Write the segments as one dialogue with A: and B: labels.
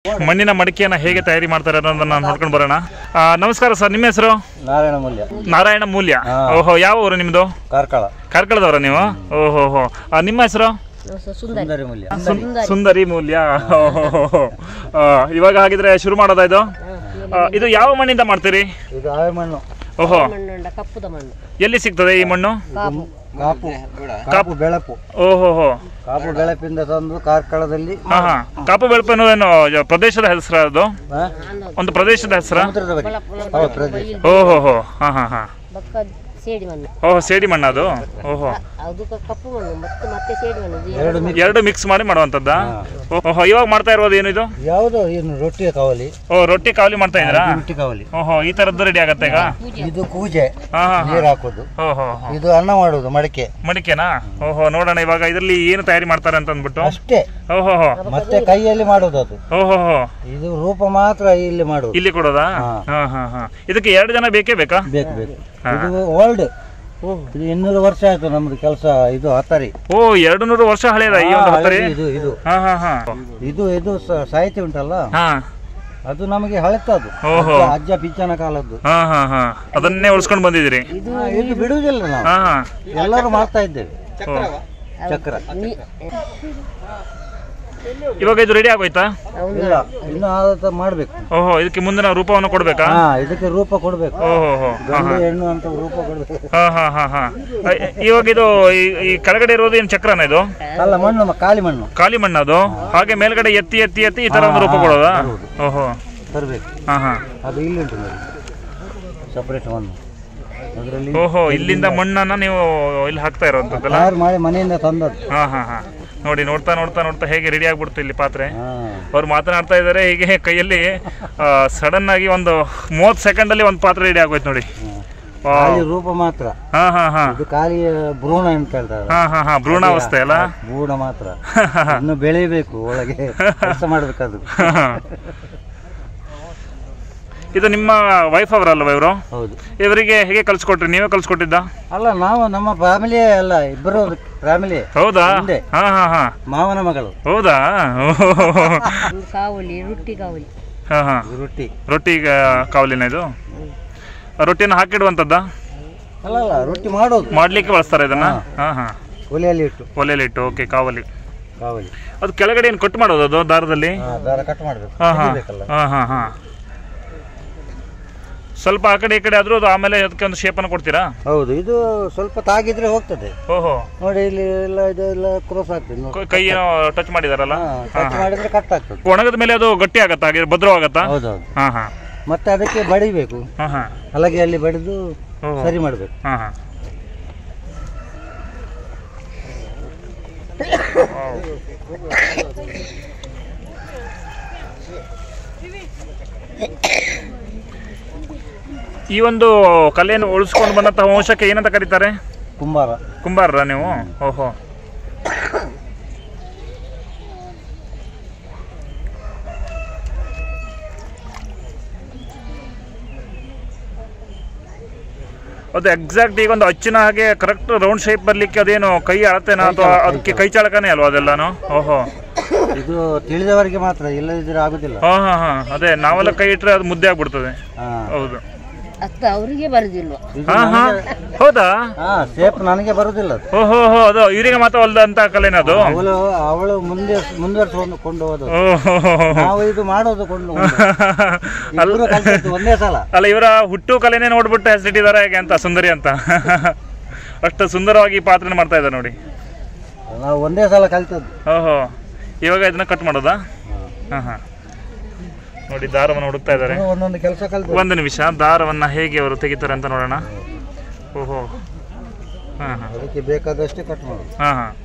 A: ಮಣ್ಣಿನ ಮಡಿಕೆಯನ್ನ ಹೇಗೆ ತಯಾರಿ ಮಾಡ್ತಾರೆ ಅನ್ನೋದನ್ನ ನೋಡ್ಕೊಂಡು ಬರೋಣ ಆ, ನಮಸ್ಕಾರ ಸರ್ ನಿಮ್ಮ ಹೆಸರು
B: ನಾರಾಯಣ ಮೂಲ್ಯ
A: ನಾರಾಯಣ ಮೂಲ್ಯ
B: ಹಾ.
A: ಓಹೋ ಯಾವ ಊರು ನಿಮ್ದು
B: ಕಾರ್ಕಳ
A: ಕಾರ್ಕಳದವರ ನೀವು ಓಹೋ ಹೋ ಆ, ನಿಮ್ಮ ಹೆಸರು
B: ಸುಂದರಿ ಮೂಲ್ಯ
A: ಸುನ್- ಸುಂದರಿ ಮೂಲ್ಯ ಓಹೋ ಇವಾಗ ಹಾಗಿದ್ರೆ ಶುರು ಮಾಡೋದಾ ಇದು ಆ, ಇದು ಯಾವ ಮಣ್ಣಿಂದ ಮಾಡ್ತೀರಿ
B: ಇದು ಆವೆ ಮಣ್ಣು
A: ಓಹೋ
C: ಮಣ್ಣುಂಡ ಕಪ್ಪುದ ಮಣ್ಣು
A: ಎಲ್ಲಿ ಸಿಗ್ತದೆ ಈ ಮಣ್ಣು
C: ಕಾಪು
B: ಕಾಪು ಕಾಪು ಬೆಳಪು
A: ಓಹೋ ಹೋ
B: ಕಾಪು ಬೆಳಪಿಂದ ತಂದು ಕಾರ್ಕಳದಲ್ಲಿ
A: ಹಾ ಹಾ ಕಾಪು ಬೆಳಪು ಅನ್ನೋದೇನು ಜ- ಪ್ರದೇಶದ ಹೆಸರು ಅದು
B: ಆ,
A: ಒಂದು ಪ್ರದೇಶದ ಹೆಸರ
B: ಸಮುದ್ರದ ಬಳಿ ಹೌದು ಪ್ರದೇಶ
A: ಓಹೋ ಹೋ ಹಾ ಹಾ ಹಾ
C: ಬಕ್ಕ ಸೇಡಿ ಮಣ್ಣು
A: ಓಹೋ ಸೇಡಿ ಮಣ್ಣು ಅದು ಓಹೋ
C: ಅದು ಕ- ಕಪ್ಪು ಮಣ್ಣು ಮತ್ತೆ ಮತ್ತೆ ಸೇಡಿ ಮಣ್ಣು ಇದು
B: ಎರಡು ಮಿಕ್ಸ್
A: ಎರಡು ಮಿಕ್ಸ್ ಮಾಡಿ ಮಾಡುವಂಥದ್ದಾ ಓಹೋ ಇವಾಗ ಮಾಡ್ತಾ ಇರೋದು ಏನು ಇದು
B: ಯಾವುದು ಏನು ರೊಟ್ಟಿಯ ಕಾವಲಿ
A: ಓ ರೊಟ್ಟಿ ಕಾವಲಿ ಮಾಡ್ತಾ ಇದ್ದೀರಾ
B: ರೊಟ್ಟಿ ಕಾವಲಿ
A: ಓಹೋ ಈ ತರದ್ದು ರೆಡಿ ಆಗತ್ತೆ ಈಗ
B: ಇದು ಕೂಜೆ
A: ಹಾ ಹಾ
B: ನೀರು ಹಾಕೋದು
A: ಓಹೋ
B: ಇದು ಅನ್ನ ಮಾಡುದು ಮಡಿಕೆ
A: ಮಡಿಕೆನಾ ಓಹೋ ನೋಡೋಣ ಇವಾಗ ಇದರಲ್ಲಿ ಏನು ತಯಾರಿ ಮಾಡ್ತಾರೆ ಅಂತ ಅಂದ್ಬಿಟ್ಟು
B: ಅಷ್ಟೇ
A: ಓಹೋ ಹೋ
B: ಮತ್ತೆ ಕೈಯಲ್ಲಿ ಮಾಡುದು ಅದು
A: ಓಹೋ ಹೋ
B: ಇದು ರೂಪ ಮಾತ್ರ ಇಲ್ಲಿ ಮಾಡುದು
A: ಇಲ್ಲಿ ಕೊಡೋದಾ
B: ಹಾ.
A: ಹಾ ಹಾ ಹಾ ಇದಕ್ಕೆ ಎರಡು ಜನ ಬೇಕೇ ಬೇಕಾ
B: ಬೇಕು ಬೇಕು ಇದು ಓಲ್ಡ್ ಇದು ಇನ್ನೂರು ವರ್ಷ ಆಯ್ತು ನಮ್ದು ಕೆಲಸ ಇದು ಹತ್ತರಿ
A: ಓ ಎರಡು ನೂರು ವರ್ಷ ಹಳೆಯದ ಈ ಒಂದು
B: ಹಾ,
A: ಹತ್ತರಿ
B: ಇದು ಇದು
A: ಹಾ ಹಾ ಹಾ
B: ಇದು ಇದು ಸ- ಸಾಹಿತ್ಯ ಉಂಟಲ್ಲ
A: ಹಾ
B: ಅದು ನಮಗೆ ಹಳೆತದು
A: ಓಹೋ
B: ಅಜ್ಜ- ಅಜ್ಜ ಪಿಚ್ಚನ ಕಾಲದ್ದು
A: ಹಾ ಹಾ ಹಾ ಅದನ್ನೇ ಉಳಿಸ್ಕೊಂಡು ಬಂದಿದ್ದೀರಿ
B: ಹಾ, ಇದು ಬಿಡುವುದಿಲ್ಲ ನಾವು
A: ಹಾ ಹಾ
B: ಎಲ್ಲರೂ ಮಾಡ್ತಾ ಇದ್ದೇವೆ
A: ಓ.
B: ಚಕ್ರ
C: ನೀ-
A: ಇವಾಗ ಇದು ರೆಡಿ ಆಗೋಯ್ತಾ
B: ಇಲ್ಲ ಇನ್ನು ಆದ ಮಾಡ್ಬೇಕು
A: ಓಹೋ ಇದಕ್ಕೆ ಮುಂದಿನ ರೂಪವನ್ನು ಕೊಡ್ಬೇಕಾ
B: ಹಾ ಇದಕ್ಕೆ ರೂಪ ಕೊಡ್ಬೇಕು
A: ಓಹೋ ಹೋ
B: ಗಂಡು ಹೆಣ್ಣು ಅಂತ ರೂಪ ಕೊಡ್ಬೇಕು
A: ಹಾ ಹಾ ಹಾ ಹಾ ಅ- ಇವಾಗ ಇದು ಈ- ಈ ಕೆಳಗಡೆ ಇರೋದು ಏನು ಚಕ್ರನ ಇದು
B: ಅಲ್ಲ ಮಣ್ಣು ಮ- ಖಾಲಿ ಮಣ್ಣು
A: ಖಾಲಿ ಮಣ್ಣು ಅದು ಹಾಗೆ ಮೇಲ್ಗಡೆ ಎತ್ತಿ ಎತ್ತಿ ಎತ್ತಿ ಈ ತರ ಒಂದು ರೂಪ ಕೊಡೋದಾ ಓಹೋ
B: ತರಬೇಕು
A: ಹಾ ಹಾ
B: ಅದು ಇಲ್ಲಿ ಉಂಟು ನೋಡಿ ಸಪರೇಟ್ ಮಣ್ಣು ಅದರಲ್ಲಿ
A: ಓಹೋ ಇಲ್ಲಿಂದ ಮಣ್ಣನ್ನ ನೀವು ಇಲ್ಲಿ ಹಾಕ್ತಾ ಇರೋಂಥದ್ದಲ್ಲ
B: ತಯಾರು ಮಾಡಿ ಮನೆಯಿಂದ ತಂದದ್ದು
A: ಹಾ ಹಾ ಹಾ ನೋಡಿ ನೋಡ್ತಾ ನೋಡ್ತಾ ನೋಡ್ತಾ ಹೇಗೆ ರೆಡಿ ಆಗ್ಬಿಡ್ತು ಇಲ್ಲಿ ಪಾತ್ರೆ
B: ಹಾ
A: ಅವ್ರು ಮಾತನಾಡ್ತಾ ಇದ್ದಾರೆ ಹೀಗೆ ಕೈಯಲ್ಲಿ ಸಡನ್ ಆಗಿ ಒಂದು ಮೂವತ್ತು ಸೆಕೆಂಡಲ್ಲಿ ಒಂದು ಪಾತ್ರೆ ರೆಡಿ ಆಗೋಯ್ತು ನೋಡಿ ವಾ.
B: ಖಾಲಿ ರೂಪ ಮಾತ್ರ
A: ಹಾ ಹಾ ಹಾ
B: ಇದು ಖಾಲಿ ಭ್ರೂಣ ಅಂತ ಹೇಳ್ತಾರೆ
A: ಹಾ ಹಾ ಹಾ ಭ್ರೂಣಾವಸ್ಥೆ ಅಲ್ಲ
B: ಭ್ರೂಣ ಮಾತ್ರ ಇನ್ನು ಬೆಳಿಬೇಕು ಒಳಗೆ ಕೆಲಸ ಮಾಡ್ಬೇಕದು
A: ಇದು ನಿಮ್ಮ ವೈಫ್ ಅವರಲ್ವ ಇವರು
B: ಹೌದು
A: ಇವರಿಗೆ ಹೇಗೆ ಕಲ್ಸ್ಕೊಟ್ರಿ ನೀವೇ ಕಲ್ಸ್ಕೊಟ್ಟಿದ್ದ
B: ಅಲ್ಲ ನಾವು ನಮ್ಮ ಫ್ಯಾಮಿಲಿಯೇ ಅಲ್ಲ ಇಬ್ಬರು ಫ್ಯಾಮಿಲಿ
A: ಹೌದಾ
B: ಹಿಂದೆ.
A: ಹಾ ಹಾ ಹಾ
B: ಮಾವನ ಮಗಳು
A: ಹೌದಾ ಓಹೋ.
C: ಒಂದು ಕಾವಲಿ ರೊಟ್ಟಿ ಕಾವಲಿ
A: ಹಾ ಹಾ
B: ಇದು ರೊಟ್ಟಿ
A: ರೊಟ್ಟಿ ಗ- ಕಾವಲಿನ ಇದು ರೊಟ್ಟಿನ ಹಾಕಿಡುವಂಥದ್ದ
B: ಅಲ್ಲ ಅಲ್ಲ ರೊಟ್ಟಿ ಮಾಡೋದು
A: ಮಾಡ್ಲಿಕ್ಕೆ ಬಳಸ್ತಾರೆ ಇದನ್ನ ಹಾ ಹಾ
B: ಒಲೆಯಲ್ಲಿ ಇಟ್ಟು
A: ಒಲೆಯಲ್ಲಿ ಇಟ್ಟು ಓಕೆ ಕಾವಲಿ
B: ಕಾವಲಿ
A: ಅದು ಕೆಳಗಡೆ ಏನು ಕಟ್ ಮಾಡೋದು ಅದು ದಾರದಲ್ಲಿ
B: ಹಾ, ದಾರ ಕಟ್ ಮಾಡ್ಬೇಕು
A: ಹಾ ಹಾ
B: ತೆಗಿಬೇಕಲ್ಲ
A: ಹಾ ಹಾ ಹಾ ಸ್ವಲ್ಪ ಆ ಕಡೆ ಈ ಕಡೆ ಆದ್ರೂ ಅದು ಆಮೇಲೆ ಅದಕ್ಕೆ ಒಂದು ಶೇಪನ್ನು ಕೊಡ್ತೀರಾ
B: ಹೌದು ಇದು ಸ್ವಲ್ಪ ತಾಗಿದ್ರೆ ಹೋಗ್ತದೆ
A: ಓಹೋ
B: ನೋಡಿ ಇಲ್ಲಿ ಎಲ್ಲ ಇದೆಲ್ಲ ಕ್ರೋಸ್ ಆಗ್ತದೆ ನೋಡಿ.
A: ಕ- ಕೈ ಏನೋ ಟಚ್ ಮಾಡಿದಾರಲ್ಲ
B: ಹಾ, ಕಟ್ ಮಾಡಿದ್ರೆ ಕಟ್ ಆಗ್ತದೆ
A: ಒಣಗದ ಮೇಲೆ ಅದು ಗಟ್ಟಿ ಆಗತ್ತಾ ಹಾಗೆ ಭದ್ರವಾಗತ್ತಾ
B: ಹೌದೌದು
A: ಹಾ ಹಾ
B: ಮತ್ತೆ ಅದಕ್ಕೆ ಬಡಿಬೇಕು
A: ಹಾ ಹಾ
B: ಹಲಗೆಯಲ್ಲಿ ಬಡಿದು
A: ಓಹೋ.
B: ಸರಿ ಮಾಡ್ಬೇಕು
A: ಹಾ ಹಾ ಈ ಒಂದು ಕಲೆಯನ್ನು ಉಳಿಸ್ಕೊಂಡು ಬಂದಂತಹ ವಂಶಕ್ಕೆ ಏನಂತ ಕರೀತಾರೆ
B: ಕುಂಬಾರ
A: ಕುಂಬಾರರ ನೀವು ಓಹೋ ಅದು ಎಕ್ಸಾಕ್ಟ್ ಈಗ ಒಂದು ಅಚ್ಚಿನ ಹಾಗೆ ಕರೆಕ್ಟ್ ರೌಂಡ್ ಶೇಪ್ ಬರ್ಲಿಕ್ಕೆ ಅದೇನು ಕೈ ಅಳತೆನಾ ಅಥವಾ ಅದಕ್ಕೆ ಕೈ ಚಾಳಕನೇ ಅಲ್ವಾ ಅದೆಲ್ಲಾನು ಓಹೋ
B: ಇದು ತಿಳಿದವರಿಗೆ ಮಾತ್ರ ಇಲ್ಲದಿದ್ರೆ ಆಗುದಿಲ್ಲ
A: ಹಾ ಹಾ ಹಾ ಅದೇ ನಾವೆಲ್ಲ ಕೈ ಇಟ್ರೆ ಅದು ಮುದ್ದೆ ಆಗ್ಬಿಡ್ತದೆ
B: ಹಾ.
A: ಹೌದು
C: ಅತ್ತ ಅವರಿಗೆ ಬರುದಿಲ್ವ
B: ಇದು
A: ಹಾ ಹಾ
B: ನನಗೆ-
A: ಹೌದಾ
B: ಹಾ ಸೇಪ್ ನನಗೆ ಬರುದಿಲ್ಲ ಅದು
A: ಓಹೋ ಹೋ ಅದು ಇವರಿಗೆ ಮಾತ್ರ ಹೊಲ್ದಂತ ಕಲೆನ ಅದು
B: ಅವಳು ಅವಳು ಮುಂದೆ ಮುಂದುವರ್ಸ್ಕೊಂಡು ಕೊಂಡು ಹೋದಳು
A: ಓಹೋ
B: ನಾವು ಇದು ಮಾಡೋದು ಕೊಂಡು ಹೋದದ್ದು. ಇಬ್ರು ಕಲ್ತದ್ದು ಒಂದೇ ಸಲ
A: ಅಲ್ಲ ಇವರ ಹುಟ್ಟು ಕಲೆನೇ ನೋಡ್ಬಿಟ್ಟು ಹೆಸರಿಟ್ಟಿದ್ದಾರೆ ಹೇಗೆ ಅಂತ ಸುಂದರಿ ಅಂತ ಅಷ್ಟು ಸುಂದರವಾಗಿ ಈ ಪಾತ್ರನ ಮಾಡ್ತಾ ಇದ್ದಾರೆ ನೋಡಿ
B: ನಾವು ಒಂದೇ ಸಲ ಕಲ್ತದ್ದು
A: ಓಹೋ ಇವಾಗ ಇದನ್ನ ಕಟ್ ಮಾಡೋದಾ ಹಾ ಹಾ ನೋಡಿ ದಾರವನ್ನು ಹುಡುಕ್ತಾ ಇದ್ದಾರೆ
B: ಇದು ಒಂದೊಂದು ಕೆಲಸ ಕಲ್ತು
A: ಒಂದು ನಿಮಿಷ ದಾರವನ್ನ ಹೇಗೆ ಅವರು ತೆಗಿತಾರೆ ಅಂತ ನೋಡೋಣ ಓಹೋ ಹಾ ಹಾ
B: ಅದಕ್ಕೆ ಬೇಕಾದಷ್ಟೇ ಕಟ್ ಮಾಡೋದು
A: ಹಾ ಹಾ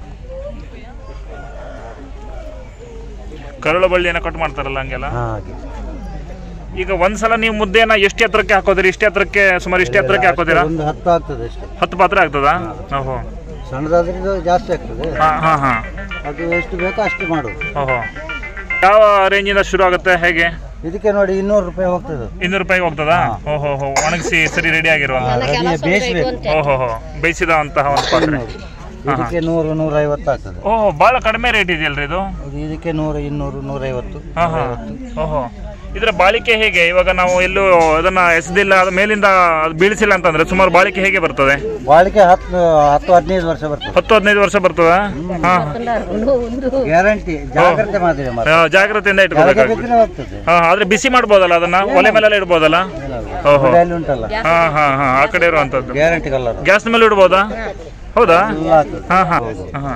A: ಕರಳು ಬಳ್ಳಿಯನ್ನ ಕಟ್ ಮಾಡ್ತಾರಲ್ಲ ಹಂಗೆಲ್ಲ
B: ಹಾ ಹಾಗೆ
A: ಈಗ ಒಂದ್ಸಲ ನೀವು ಮುದ್ದೆನ ಎಷ್ಟು ಎತ್ತರಕ್ಕೆ ಹಾಕೋದಿರಿ ಇಷ್ಟು ಎತ್ತರಕ್ಕೆ ಸುಮಾರು ಇಷ್ಟು ಎತ್ತರಕ್ಕೆ ಹಾಕೋದಿರಾ
B: ಒಂದು ಹತ್ತು ಆಗ್ತದೆ ಅಷ್ಟೇ
A: ಹತ್ತು ಪಾತ್ರೆ ಆಗ್ತದಾ ಓಹೋ
B: ಸಣ್ಣದಾದ್ರೆ ಇದು ಜಾಸ್ತಿ ಆಗ್ತದೆ
A: ಹಾ ಹಾ ಹಾ
B: ಅದು ಎಷ್ಟು ಬೇಕೋ ಅಷ್ಟು ಮಾಡೋದು
A: ಓಹೋ ಯಾವ ರೇಂಜಿಂದ ಶುರು ಆಗುತ್ತೆ ಹೇಗೆ
B: ಇದಕ್ಕೆ ನೋಡಿ ಇನ್ನೂರು ರೂಪಾಯಿ ಹೋಗ್ತದೆ ಅದು.
A: ಇನ್ನೂರು ರೂಪಾಯಿಗೆ ಹೋಗ್ತದಾ ಓಹೋ ಹೋ ಒಣಗಿಸಿ ಸರಿ ರೆಡಿ ಆಗಿರುವ
B: ರೆಡಿ ಬೇಯಿಸ್ಬೇಕು
A: ಓಹೋ ಹೋ ಬೇಯಿಸಿದ ಅಂತಹ ಒಂದು ಪಾತ್ರೆ
B: ಇನ್ನೂರು ಇದಕ್ಕೆ ನೂರು ನೂರೈವತ್ತು ಆಗ್ತದೆ
A: ಓಹ್ ಭಾಳ ಕಡಿಮೆ ರೇಟ್ ಇದೆಯಲ್ರಿ ಇದು
B: ಅದು ಇದಕ್ಕೆ ನೂರು ಇನ್ನೂರು ನೂರೈವತ್ತು
A: ಹಾ ಹಾ ಓಹೋ ಇದರ ಬಾಳಿಕೆ ಹೇಗೆ ಇವಾಗ ನಾವು ಎಲ್ಲೂ ಅದನ್ನ ಎಸೆದಿಲ್ಲ ಅದ ಮೇಲಿಂದ ಅದು ಬೀಳಿಸಿಲ್ಲ ಅಂತಂದ್ರೆ ಸುಮಾರು ಬಾಳಿಕೆ ಹೇಗೆ ಬರ್ತದೆ
B: ಬಾಳಿಕೆ ಹತ್ತು ಹತ್ತು ಹದಿನೈದು ವರ್ಷ ಬರ್ತದೆ
A: ಹತ್ತು ಹದಿನೈದು ವರ್ಷ ಬರ್ತದ ಹಾ
C: ಒಂದು ಒಂದು
B: ಗ್ಯಾರಂಟಿ ಜಾಗ್ರತೆ ಮಾತ್ರ ಮಾತ್ರ
A: ಹಾ, ಜಾಗ್ರತೆಯಿಂದ
B: ಕೆಳಗೆ
A: ಇಟ್ಕೋಬೇಕಾಗುತ್ತೆ
B: ಬಿದ್ದರೆ ಹೋಗ್ತದೆ
A: ಹಾ ಆದ್ರೆ ಬಿಸಿ ಮಾಡ್ಬೋದಲ್ಲ ಅದನ್ನ ಒಲೆ ಮೇಲೆಲ್ಲ ಇಡ್ಬೋದಲ್ಲ ಓಹೋ
B: ಗುಡಾಯಲ್ಲಿ ಉಂಟಲ್ಲ
A: ಹಾ ಹಾ ಹಾ ಆ ಕಡೆ ಇರುವಂತದ್ದು
B: ಗ್ಯಾರಂಟಿ ಕಲರ್
A: ಗ್ಯಾಸ್ ಮೇಲೆ ಇಡ್ಬೋದಾ ಹೌದಾ
B: ಎಲ್ಲ ಆಗ್ತದೆ
A: ಹಾ ಹಾ ಹಾ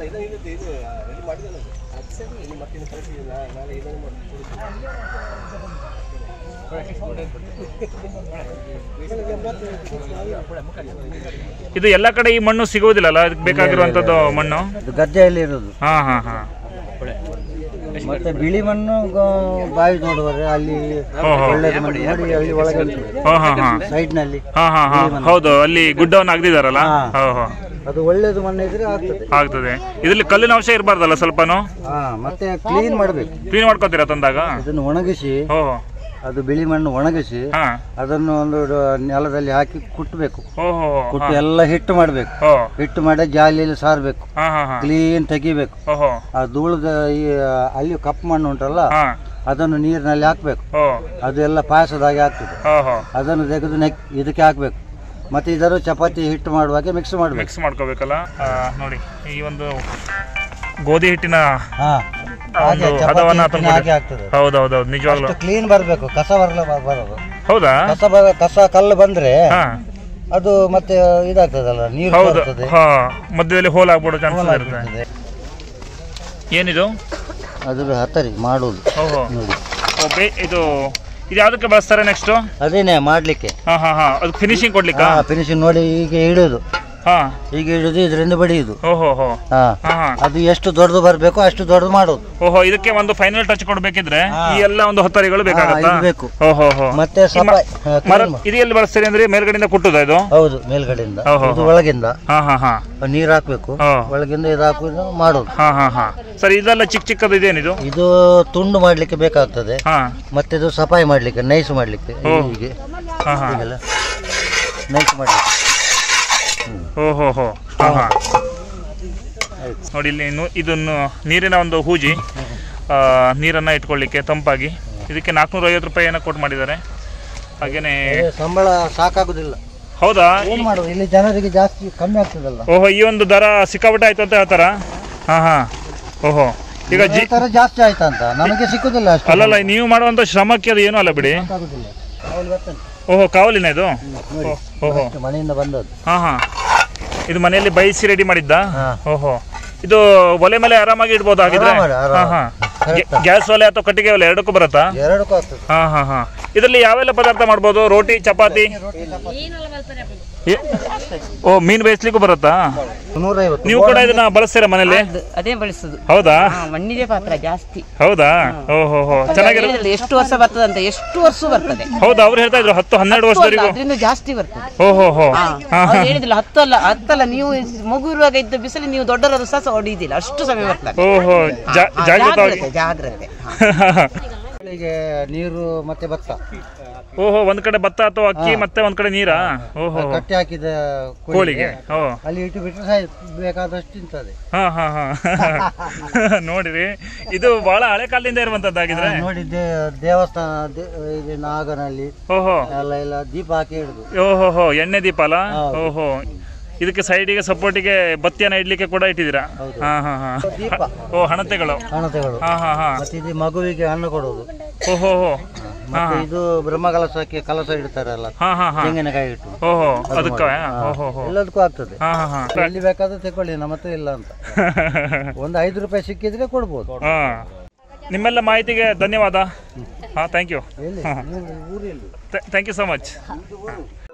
A: ಇದು ಎಲ್ಲ ಕಡೆ ಈ ಮಣ್ಣು ಸಿಗುವುದಿಲ್ಲಲ್ಲ ಅದಕ್ಕೆ ಬೇಕಾಗಿರುವಂತದ್ದು ಮಣ್ಣು
B: ಇದು ಗದ್ದೆಯಲ್ಲಿ ಇರೋದು
A: ಹಾ ಹಾ ಹಾ
B: ಮತ್ತೆ ಬಿಳಿ ಮಣ್ಣು ಗ- ಬಾವಿ ನೋಡುವರೆ ಅಲ್ಲಿ ಒಳ್ಳೆದು ಮಣ್ಣು ನೋಡಿ ಅಲ್ಲಿ ಒಳಗೆ ಉಂಟು
A: ಹಾ ಹಾ ಹಾ
B: ಸೈಡ್ ನಲ್ಲಿ
A: ಹಾ ಹಾ ಹಾ ಹೌದು ಅಲ್ಲಿ ಗುಡ್ಡವನ್ನು ಅಗ್ದಿದಾರಲ್ಲ
B: ಹಾ.
A: ಹೋ ಹೋ
B: ಅದು ಒಳ್ಳೇದು ಮಣ್ಣು ಇದ್ರೆ ಆಗ್ತದೆ
A: ಆಗ್ತದೆ ಇದರಲ್ಲಿ ಕಲ್ಲಿನ ಅಂಶ ಇರಬಾರ್ದಲ್ಲ ಸ್ವಲ್ಪನು
B: ಹಾ ಮತ್ತೆ ಕ್ಲೀನ್ ಮಾಡ್ಬೇಕು
A: ಕ್ಲೀನ್ ಮಾಡ್ಕೋತೀರಾ ತಂದಾಗ
B: ಅದನ್ನು ಒಣಗಿಸಿ
A: ಓ
B: ಅದು ಬಿಳಿ ಮಣ್ಣು ಒಣಗಿಸಿ
A: ಹಾ
B: ಅದನ್ನು ಒಂದು ಡ- ನೆಲದಲ್ಲಿ ಹಾಕಿ ಕುಟ್ಟಬೇಕು
A: ಓ ಹೋ ಹೋ
B: ಕುಟ್ಟು ಎಲ್ಲ ಹಿಟ್ಟು ಮಾಡಬೇಕು
A: ಓ
B: ಹಿಟ್ಟು ಮಾಡಿ ಜಾಲಿಯಲ್ಲಿ ಸಾರಬೇಕು
A: ಹಾ ಹಾ ಹಾ
B: ಕ್ಲೀನ್ ತೆಗಿಬೇಕು
A: ಓಹೋ
B: ಆ ಧೂಳದ ಈ ಅಲ್ಲಿ ಕಪ್ಪು ಮಣ್ಣು ಉಂಟಲ್ಲ
A: ಹಾ
B: ಅದನ್ನು ನೀರಿನಲ್ಲಿ ಹಾಕ್ಬೇಕು
A: ಓ
B: ಅದು ಎಲ್ಲ ಪಾಯಸದಾಗೆ ಆಗ್ತದೆ
A: ಹೋ ಹೋ
B: ಅದನ್ನು ತೆಗೆದು ನೆಕ್ ಇದಕ್ಕೆ ಹಾಕ್ಬೇಕು ಮತ್ತೆ ಇದನ್ನು ಚಪಾತಿ ಹಿಟ್ಟು ಮಾಡುವಾಗ ಮಿಕ್ಸ್ ಮಾಡಬೇಕು
A: ಮಿಕ್ಸ್ ಮಾಡ್ಕೋಬೇಕಲ್ಲ ಆ, ನೋಡಿ ಈ ಒಂದು ಗೋಧಿ ಹಿಟ್ಟಿನ
B: ಹಾ
A: ಒಂದು
B: ಹಾಗೆ ಚಪಾತಿ
A: ಹದವನ್ನ
B: ಹಿಟ್ಟಿನ
A: ತಂದ್ಕೊಡಿ.
B: ಹಾಗೆ ಆಗ್ತದೆ
A: ಹೌದೌದೌದು ನಿಜವಾಗ್ಲು
B: ಅಷ್ಟು ಕ್ಲೀನ್ ಬರಬೇಕು ಕಸ ಬರಲ್ಲ ಬರೋದು
A: ಹೌದಾ
B: ಕಸ ಬ ಕಸ ಕಲ್ಲು ಬಂದ್ರೆ
A: ಹಾ
B: ಅದು ಮತ್ತೆ ಇದಾಗ್ತದಲ್ಲ ನೀರು
A: ಹೌದು
B: ಬರ್ತದೆ
A: ಹಾ ಮಧ್ಯದಲ್ಲಿ ಹೋಲ್ ಆಗ್ಬಿಡೋ ಚಾನ್ಸಸ್ ಇರುತ್ತೆ ಏನಿದು
B: ಅದು ಹತ್ತರಿ ಮಾಡುವುದು
A: ಓಹೋ
B: ನೋಡಿ
A: ಓಕೆ ಇದು ಇದು ಯಾವ್ದಕ್ಕೆ ಬಳಸ್ತಾರೆ ನೆಕ್ಸ್ಟ್
B: ಅದೇನೆ ಮಾಡ್ಲಿಕ್ಕೆ
A: ಹಾ ಹಾ ಹಾ ಅದು ಫಿನಿಶಿಂಗ್ ಕೊಡ್ಲಿಕ್ಕ
B: ಹಾ ಫಿನಿಶಿಂಗ್ ನೋಡಿ ಈಗ ಇಡುದು
A: ಹಾ
B: ಈಗ ಇಡುದು ಇದರಿಂದ ಬಡಿಯುದು
A: ಓಹೋ ಹೋ
B: ಹಾ
A: ಹಾ ಹಾ
B: ಅದು ಎಷ್ಟು ದೊಡ್ಡದು ಬರಬೇಕು ಅಷ್ಟು ದೊಡ್ಡದು ಮಾಡೋದು
A: ಓಹೋ ಇದಕ್ಕೆ ಒಂದು ಫೈನಲ್ ಟಚ್ ಕೊಡ್ಬೇಕಿದ್ರೆ
B: ಹಾ.
A: ಈ ಎಲ್ಲ ಒಂದು ಹತ್ತರಿಗಳು ಬೇಕಾಗತ್ತಾ
B: ಇದು ಬೇಕು.
A: ಓಹೋ ಹೋ
B: ಮತ್ತೆ ಸಪ ಹಾ,
A: ಮರ
B: clean ಮಾ-
A: ಇದು ಎಲ್ಲಿ ಬಳಸ್ತೀರಿ ಅಂದ್ರೆ ಮೇಲ್ಗಡೆಯಿಂದ ಕುಟ್ಟುದ ಇದು
B: ಹೌದು ಮೇಲ್ಗಡೆಯಿಂದ
A: ಓಹೋ,
B: ಇದು ಒಳಗಿಂದ
A: ಹಾ ಹಾ ಹಾ
B: ನೀರು ಹಾಕ್ಬೇಕು
A: ಹಾ.
B: ಒಳಗಿಂದ ಇದು ಹಾಕುದು ಮಾಡೋದು
A: ಹಾ ಹಾ ಹಾ ಸರ್ ಇದೆಲ್ಲ ಚಿಕ್ಕ ಚಿಕ್ಕದು ಇದೇನಿದು
B: ಇದು ತುಂಡು ಮಾಡ್ಲಿಕ್ಕೆ ಬೇಕಾಗ್ತದೆ
A: ಹಾ
B: ಮತ್ತೆ ಇದು ಸಫಾಯಿ ಮಾಡ್ಲಿಕ್ಕೆ ನೈಸ್ ಮಾಡ್ಲಿಕ್ಕೆ
A: ಓ.
B: ಹೀಗೆ
A: ಹಾ ಹಾ
B: ಹೀಗೆಲ್ಲ ನೈಸ್ ಮಾಡ್ಲಿಕ್ಕೆ
A: ಓ ಹೋ ಹೋ ಹಾ ಹಾ ನೋಡಿ ಇಲ್ಲಿ ನು- ಇದನ್ನು ನೀರಿನ ಒಂದು ಹೂಜಿ ಆ, ನೀರನ್ನ ಇಟ್ಕೊಳ್ಳಿಕ್ಕೆ ತಂಪಾಗಿ ಇದಕ್ಕೆ ನಾಲ್ಕುನೂರ ಐವತ್ತು ರೂಪಾಯಿ ಏನೋ ಕೊಟ್ಟು ಮಾಡಿದ್ದಾರೆ ಹಾಗೇನೆ
B: ಏ, ಸಂಬಳ ಸಾಕಾಗುದಿಲ್ಲ
A: ಹೌದಾ
B: ಏನ್ ಮಾಡುದು ಇಲ್ಲಿ ಜನರಿಗೆ ಜಾಸ್ತಿ ಕಮ್ಮಿ ಆಗ್ತದಲ್ಲ
A: ಓಹೋ ಈ ಒಂದು ದರ ಸಿಕ್ಕಾಪಟ್ಟೆ ಆಯ್ತು ಅಂತ ಹೇಳ್ತಾರ ಹಾ ಹಾ ಓಹೋ ಈಗ ಜಿ
B: ಈ ತರ ಜಾಸ್ತಿ ಆಯ್ತಂತ ನಮಗೆ ಸಿಕ್ಕುದಿಲ್ಲ ಅಷ್ಟು
A: ಅಲ್ಲಲ್ಲ ನೀವು ಮಾಡುವಂತ ಶ್ರಮಕ್ಕೆ ಅದು ಏನೂ ಅಲ್ಲ ಬಿಡಿ
B: ಸಾಕಾಗುದಿಲ್ಲ ಅವ್ರಿಗೆ ಗೊತ್ತುಂಟು.
A: ಓಹೋ ಕಾವಲಿನ ಇದು
B: ನೋಡಿ
A: ಓಹೋ
B: ಅಷ್ಟು ಮನೆಯಿಂದ ಬಂದದ್ದು
A: ಹಾ ಹಾ ಇದು ಮನೆಯಲ್ಲಿ ಬೈಸಿ ರೆಡಿ ಮಾಡಿದ್ದ
B: ಹಾ.
A: ಓಹೋ ಇದು ಒಲೆ ಮೇಲೆ ಆರಾಮಾಗಿ ಇಡ್ಬೋದು ಹಾಗಿದ್ರೆ
B: ಆರಾಮಾಗಿ,
A: ಹಾ
B: ಆರಾಮಾಗಿ.
A: ಹಾ
B: Correct.
A: ಗ್ಯಾಸ್ ಒಲೆ ಅಥವಾ ಕಟ್ಟಿಗೆ ಒಲೆ ಎರಡಕ್ಕೂ ಬರುತ್ತಾ
B: ಎರಡಕ್ಕೂ ಆಗ್ತದೆ
A: ಹಾ ಹಾ ಹಾ ಇದರಲ್ಲಿ ಯಾವೆಲ್ಲ ಪದಾರ್ಥ ಮಾಡ್ಬೋದು ರೋಟಿ ಚಪಾತಿ ಏ- ಓ ಮೀನು ಬೇಯಿಸ್ಲಿಕ್ಕೂ ಬರುತ್ತಾ
B: ನೂರೈವತ್ತು
A: ನೀವು ಕೂಡ ಇದನ್ನ ಬಳಸ್ತೀರಾ ಮನೇಲಿ
D: ಅದು ಅದೇ ಬಳಸುದು
A: ಹೌದಾ
D: ಹಾ, ಮಣ್ಣಿಗೆ ಪಾತ್ರ ಜಾಸ್ತಿ
A: ಹೌದಾ ಓಹೋ ಹೋ ಚೆನ್ನಾಗಿರೋ
D: ಹೇಳಿದ್ರಲ್ಲ, ಎಷ್ಟು ವರ್ಷ ಬರ್ತದೆ ಅಂತ ಎಷ್ಟು ವರ್ಷ ಬರ್ತದೆ
A: ಹೌದಾ ಅವ್ರು ಹೇಳ್ತಾ ಇದ್ರು ಹತ್ತು ಹನ್ನೆರಡು ವರ್ಷದವರೆಗೂ
D: ಅದರಿಂದ ಜಾಸ್ತಿ ಬರ್ತದೆ
A: ಓಹೋ ಹೋ
D: ಹಾ,
A: ಹಾ
D: ಅವ್ರು ಹೇಳಿದಿಲ್ಲ ಹತ್ತು ಅಲ್ಲ ಹತ್ತಲ್ಲ ನೀವು ಮಗು ಇರುವಾಗ ಇದ್ದ ಬಿಸಿಲು ನೀವು ದೊಡ್ಡರಾದ್ರು ಸಹ ಹೊಡಿದಿಲ್ಲ ಅಷ್ಟು ಸಮಯ ಬರ್ತದೆ
A: ಓಹೋ ಜಾ-
D: ಹಾ,
A: ಜಾಗೃತವಾಗಿ
D: ಜಾಗ್ರತೆ ಜಾಗ್ರತೆ ಹಾ.
B: ಬೆಳಿಗ್ಗೆ ನೀರು ಮತ್ತೆ ಭತ್ತ
A: ಓಹೋ ಒಂದ್ ಕಡೆ ಭತ್ತ ಅಥವಾ ಅಕ್ಕಿ ಮತ್ತೆ ಒಂದ್ ಕಡೆ ನೀರಾ ಓಹೋ
B: ಕಟ್ಟಿ ಹಾಕಿದ
A: ಕೋಳಿಗೆ ಓ
B: ಅಲ್ಲಿ ಇಟ್ಟು ಬಿಟ್ಟರೆ ಸಾಯ್ ಬೇಕಾದಷ್ಟು ತಿಂತದೆ
A: ಹಾ ಹಾ ಹಾ ನೋಡಿರಿ ಇದು ಬಹಳ ಹಳೆ ಕಾಲದಿಂದ ಇರುವಂತದ್ದಾಗಿದ್ರೆ
B: ನೋಡಿ ದೇ- ದೇವಸ್ಥಾನ ದೇ- ಇದು ನಾಗನಲ್ಲಿ
A: ಓಹೋ
B: ಎಲ್ಲ ಎಲ್ಲ ದೀಪ ಹಾಕಿ ಇಡುದು
A: ಓಹೋ ಹೋ ಎಣ್ಣೆ ದೀಪ ಅಲ್ಲ
B: ಹೌದು.
A: ಓಹೋ ಇದಕ್ಕೆ ಸೈಡಿಗೆ ಸಪೋರ್ಟಿಗೆ ಬತ್ತಿಯನ್ನ ಇಡ್ಲಿಕ್ಕೆ ಕೂಡ ಇಟ್ಟಿದ್ದೀರಾ
B: ಹೌದು.
A: ಹಾ ಹಾ ಹಾ
B: ದೀಪ
A: ಓ ಹಣತೆಗಳು
B: ಹಣತೆಗಳು
A: ಹಾ ಹಾ ಹಾ
B: ಮತ್ತೆ ಇದು ಮಗುವಿಗೆ ಹಣ್ಣು ಕೊಡುವುದು
A: ಓಹೋ ಹೋ
B: ಮತ್ತೆ ಇದು ಬ್ರಹ್ಮಕಲಶಕ್ಕೆ ಕಲಶ ಇಡ್ತಾರಲ್ಲ
A: ಹಾ ಹಾ ಹಾ
B: ತೆಂಗಿನಕಾಯಿ ಇಟ್ಟು
A: ಓಹೋ
B: ಅದು
A: ಅದಕ್ಕ
B: ಮಾಡಿ. ಹಾ.
A: ಓಹೋ ಹೋ
B: ಎಲ್ಲದಕ್ಕೂ ಆಗ್ತದೆ
A: ಹಾ ಹಾ ಹಾ
B: ಎಲ್ಲಿ ಬೇಕಾದ್ರೆ ತಗೊಳ್ಳಿ ನಮ್ಮ ಹತ್ರ ಇಲ್ಲ ಅಂತ ಒಂದು ಐದು ರೂಪಾಯಿ ಸಿಕ್ಕಿದ್ರೆ ಕೊಡ್ಬೋದು
A: ಹಾ ನಿಮ್ಮೆಲ್ಲ ಮಾಹಿತಿಗೆ ಧನ್ಯವಾದ ಹಾ ಥ್ಯಾಂಕ್ ಯು
B: ಎಲ್ಲಿ ನೀವು ಊರಲ್ಲಿ
A: ಥ್ಯಾಂಕ್ ಯು ಸೊ ಮಚ್